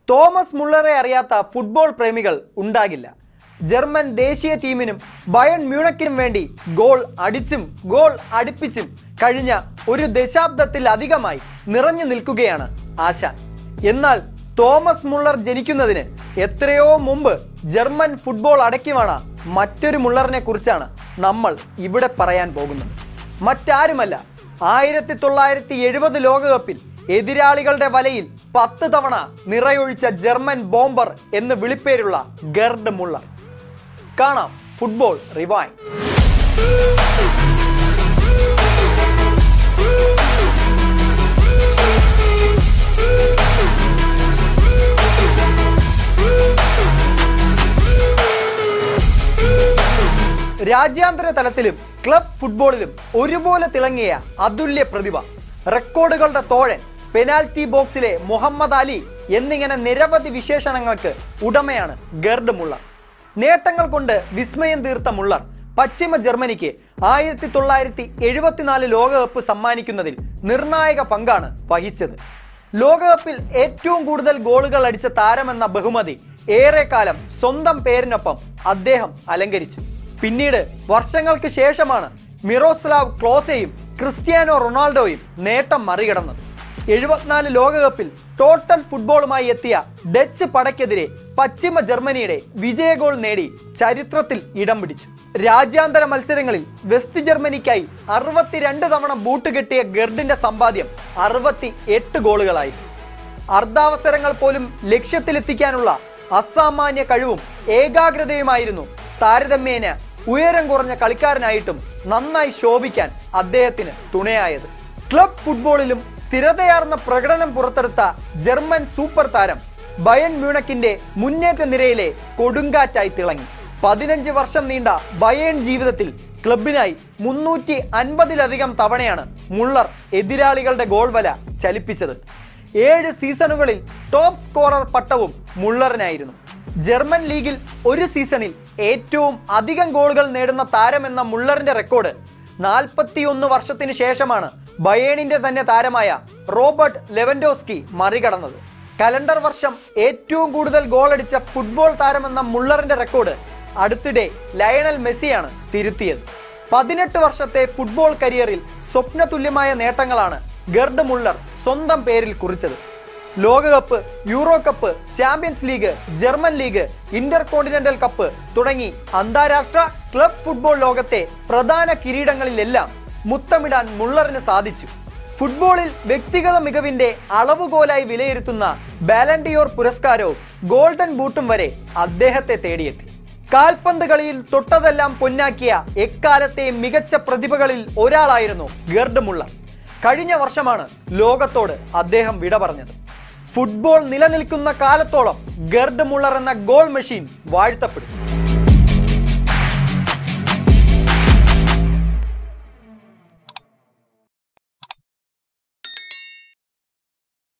Thomas മുള്ളറെ അറിയാത്ത football പ്രേമികൾ ഉണ്ടാകില്ല ജർമ്മൻ ദേശീയ ടീമിനും ബയൺ മ്യൂണക്കിനും വേണ്ടി ഗോൾ അടിച്ചും ഗോൾ അടുപ്പിച്ചും കഴിഞ്ഞ ഒരു ദശാബ്ദത്തിലധികമായി നിറഞ്ഞു നിൽക്കുകയാണ് ആശാൻ എന്നാൽ തോമസ് മുള്ളർ ജനിക്കുന്നതിന് എത്രയോ മുമ്പ് ജർമ്മൻ ഫുട്ബോൾ അടക്കിവാണ മറ്റൊരു മുള്ളറിനെ കുറിച്ചാണ് നമ്മൾ ഇവിടെ പറയാൻ പോകുന്നത് മറ്റാരുമല്ല ആയിരത്തി തൊള്ളായിരത്തി എഴുപത് ലോകകപ്പിൽ എതിരാളികളുടെ വലയിൽ പത്ത് തവണ നിറയൊഴിച്ച ജർമ്മൻ ബോംബർ എന്ന് വിളിപ്പേരുള്ള ഗർഡ് മുള്ളർ കാണാം ഫുട്ബോൾ റിവൈൻ രാജ്യാന്തര തലത്തിലും ക്ലബ് ഫുട്ബോളിലും ഒരുപോലെ തിളങ്ങിയ അതുല്യ പ്രതിഭ റെക്കോർഡുകളുടെ തോഴൻ പെനാൽറ്റി ബോക്സിലെ മുഹമ്മദ് അലി എന്നിങ്ങനെ നിരവധി വിശേഷണങ്ങൾക്ക് ഉടമയാണ് ഗർഡ് മുള്ളർ നേട്ടങ്ങൾ കൊണ്ട് വിസ്മയം തീർത്ത മുള്ളർ പശ്ചിമ ജർമ്മനിക്ക് ആയിരത്തി തൊള്ളായിരത്തി എഴുപത്തിനാല് ലോകകപ്പ് സമ്മാനിക്കുന്നതിൽ നിർണായക പങ്കാണ് വഹിച്ചത് ലോകകപ്പിൽ ഏറ്റവും കൂടുതൽ ഗോളുകൾ അടിച്ച താരമെന്ന ബഹുമതി ഏറെക്കാലം സ്വന്തം പേരിനൊപ്പം അദ്ദേഹം അലങ്കരിച്ചു പിന്നീട് വർഷങ്ങൾക്ക് ശേഷമാണ് മിറോസ്ലാവ് ക്ലോസയും ക്രിസ്ത്യാനോ റൊണാൾഡോയും നേട്ടം മറികടന്നത് എഴുപത്തിനാല് ലോകകപ്പിൽ ടോട്ടൽ ഫുട്ബോളുമായി എത്തിയ ഡച്ച് പടയ്ക്കെതിരെ പശ്ചിമ ജർമ്മനിയുടെ വിജയ ഗോൾ നേടി ചരിത്രത്തിൽ ഇടം പിടിച്ചു രാജ്യാന്തര മത്സരങ്ങളിൽ വെസ്റ്റ് ജർമ്മനിക്കായി അറുപത്തിരണ്ട് തവണ ബൂട്ട് കെട്ടിയ ഗർഡിന്റെ സമ്പാദ്യം അറുപത്തി എട്ട് ഗോളുകളായി അർദ്ധാവസരങ്ങൾ പോലും ലക്ഷ്യത്തിലെത്തിക്കാനുള്ള അസാമാന്യ കഴിവും ഏകാഗ്രതയുമായിരുന്നു താരതമ്യേന ഉയരം കുറഞ്ഞ കളിക്കാരനായിട്ടും നന്നായി ശോഭിക്കാൻ അദ്ദേഹത്തിന് തുണയായത് ക്ലബ് ഫുട്ബോളിലും സ്ഥിരതയാർന്ന പ്രകടനം പുറത്തെടുത്ത ജർമ്മൻ സൂപ്പർ താരം ബയൺ മ്യൂണക്കിന്റെ മുന്നേറ്റ നിരയിലെ കൊടുങ്കാറ്റായി തിളങ്ങി പതിനഞ്ച് വർഷം നീണ്ട ബയേൺ ജീവിതത്തിൽ ക്ലബിനായി മുന്നൂറ്റി അൻപതിലധികം തവണയാണ് മുള്ളർ എതിരാളികളുടെ ഗോൾ വല ചലിപ്പിച്ചത് ഏഴ് സീസണുകളിൽ ടോപ്പ് സ്കോറർ പട്ടവും മുള്ളറിനായിരുന്നു ജർമ്മൻ ലീഗിൽ ഒരു സീസണിൽ ഏറ്റവും അധികം ഗോളുകൾ നേടുന്ന താരമെന്ന മുള്ളറിന്റെ റെക്കോർഡ് നാൽപ്പത്തിയൊന്ന് വർഷത്തിന് ശേഷമാണ് ബയേണിന്റെ തന്നെ താരമായ റോബർട്ട് ലെവൻഡോസ്കി മറികടന്നത് കലണ്ടർ വർഷം ഏറ്റവും കൂടുതൽ ഗോൾ അടിച്ച ഫുട്ബോൾ താരമെന്ന മുള്ളറിന്റെ റെക്കോർഡ് അടുത്തിടെ ലയണൽ മെസ്സിയാണ് തിരുത്തിയത് പതിനെട്ട് വർഷത്തെ ഫുട്ബോൾ കരിയറിൽ സ്വപ്നതുല്യമായ നേട്ടങ്ങളാണ് ഗർഡ് മുള്ളർ സ്വന്തം പേരിൽ കുറിച്ചത് ലോകകപ്പ് Euro cup champions league German league inter continental cup തുടങ്ങി അന്താരാഷ്ട്ര ക്ലബ് ഫുട്ബോൾ ലോകത്തെ പ്രധാന കിരീടങ്ങളിലെല്ലാം മുത്തമിടാൻ മുള്ളറിന് സാധിച്ചു ഫുട്ബോളിൽ വ്യക്തിഗത മികവിന്റെ അളവുകോലായി വിലയിരുത്തുന്ന ബാലൻഡിയോർ പുരസ്കാരവും ഗോൾഡൻ ബൂട്ടും വരെ അദ്ദേഹത്തെ തേടിയെത്തി കാൽപന്ത് കളിയിൽ തൊട്ടതെല്ലാം പൊന്നാക്കിയ എക്കാലത്തെ മികച്ച പ്രതിഭകളിൽ ഒരാളായിരുന്നു ഗർഡ് മുള്ളർ കഴിഞ്ഞ വർഷമാണ് ലോകത്തോട് അദ്ദേഹം വിട പറഞ്ഞത് ഫുട്ബോൾ നിലനിൽക്കുന്ന കാലത്തോളം ഗർഡ് മുള്ളർ എന്ന ഗോൾ മെഷീൻ വാഴ്ത്തപ്പെടും